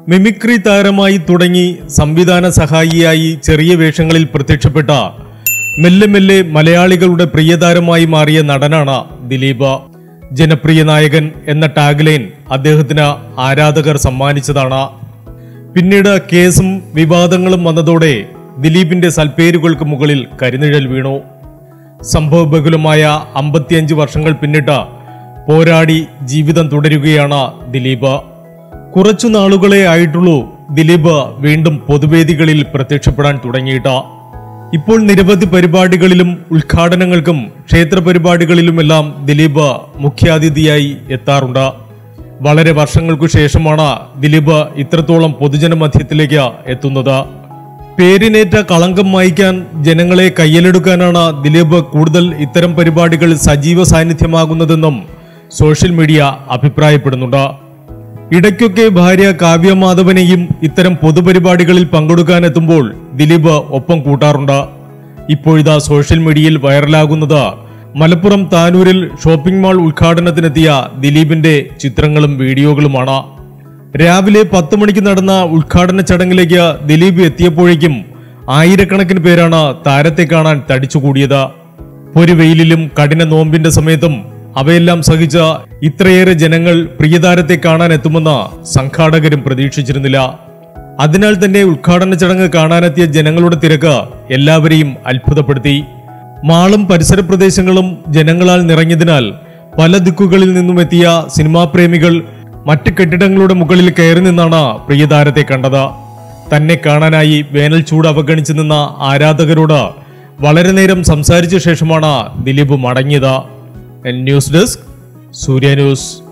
mimicry താരമായി തുടങ്ങി സംവിധാന സഹായിയായി ചെറിയ വേഷങ്ങളിൽ പ്രത്യക്ഷപ്പെട്ട മെല്ലെ മെല്ലെ മലയാളികളുടെ പ്രിയതാരമായി മാറിയ നടനാണ് ദിലീപ് ജനപ്രിയ നായകൻ എന്ന ടാഗ്ലൈൻ അദ്ദേഹത്തിന് ആരാധകർ സമ്മാനിച്ചതാണ് പിന്നീട് കേസും വിവാദങ്ങളും വന്നതോടെ ദിലീപിന്റെ സൽപ്പേരുകൾക്ക് മുകളിൽ കരിനിഴൽ വീണു സംഭവബഹുലമായ അമ്പത്തിയഞ്ച് വർഷങ്ങൾ പിന്നിട്ട് പോരാടി ജീവിതം തുടരുകയാണ് ദിലീപ് കുറച്ചു നാളുകളെ ആയിട്ടുള്ളൂ ദിലീപ് വീണ്ടും പൊതുവേദികളിൽ പ്രത്യക്ഷപ്പെടാൻ തുടങ്ങിയിട്ട് ഇപ്പോൾ നിരവധി പരിപാടികളിലും ഉദ്ഘാടനങ്ങൾക്കും ക്ഷേത്ര പരിപാടികളിലുമെല്ലാം ദിലീപ് മുഖ്യാതിഥിയായി എത്താറുണ്ട് വളരെ വർഷങ്ങൾക്കു ശേഷമാണ് ദിലീപ് ഇത്രത്തോളം പൊതുജന മധ്യത്തിലേക്ക് എത്തുന്നത് പേരിനേറ്റ കളങ്കം മായ്ക്കാൻ ജനങ്ങളെ കയ്യിലെടുക്കാനാണ് ദിലീപ് കൂടുതൽ ഇത്തരം പരിപാടികൾ സജീവ സാന്നിധ്യമാകുന്നതെന്നും സോഷ്യൽ മീഡിയ അഭിപ്രായപ്പെടുന്നുണ്ട് ഇടയ്ക്കൊക്കെ ഭാര്യ കാവ്യ മാധവനെയും ഇത്തരം പൊതുപരിപാടികളിൽ പങ്കെടുക്കാനെത്തുമ്പോൾ ദിലീപ് ഒപ്പം കൂട്ടാറുണ്ട് ഇപ്പോഴിതാ സോഷ്യൽ മീഡിയയിൽ വൈറലാകുന്നത് മലപ്പുറം താനൂരിൽ ഷോപ്പിംഗ് മാൾ ഉദ്ഘാടനത്തിനെത്തിയ ദിലീപിന്റെ ചിത്രങ്ങളും വീഡിയോകളുമാണ് രാവിലെ പത്ത് മണിക്ക് നടന്ന ഉദ്ഘാടന ചടങ്ങിലേക്ക് ദിലീപ് എത്തിയപ്പോഴേക്കും ആയിരക്കണക്കിന് പേരാണ് താരത്തെ കാണാൻ തടിച്ചുകൂടിയത് പൊരുവെയിലിലും കഠിന നോമ്പിന്റെ സമയത്തും അവയെല്ലാം സഹിച്ച ഇത്രയേറെ ജനങ്ങൾ പ്രിയതാരത്തെ കാണാൻ എത്തുമെന്ന് സംഘാടകരും പ്രതീക്ഷിച്ചിരുന്നില്ല അതിനാൽ തന്നെ ഉദ്ഘാടന ചടങ്ങ് കാണാനെത്തിയ ജനങ്ങളുടെ തിരക്ക് എല്ലാവരെയും അത്ഭുതപ്പെടുത്തി മാളും പരിസര പ്രദേശങ്ങളും ജനങ്ങളാൽ നിറഞ്ഞതിനാൽ പല ദിക്കുകളിൽ നിന്നും എത്തിയ സിനിമാ പ്രേമികൾ മറ്റ് കെട്ടിടങ്ങളുടെ മുകളിൽ കയറി നിന്നാണ് പ്രിയതാരത്തെ കണ്ടത് തന്നെ കാണാനായി വേനൽ ചൂട് അവഗണിച്ചു നിന്ന ആരാധകരോട് വളരെ നേരം സംസാരിച്ച ശേഷമാണ് ദിലീപ് മടങ്ങിയത് ന്യൂസ് ഡെസ്ക് സൂര്യ ന്യൂസ്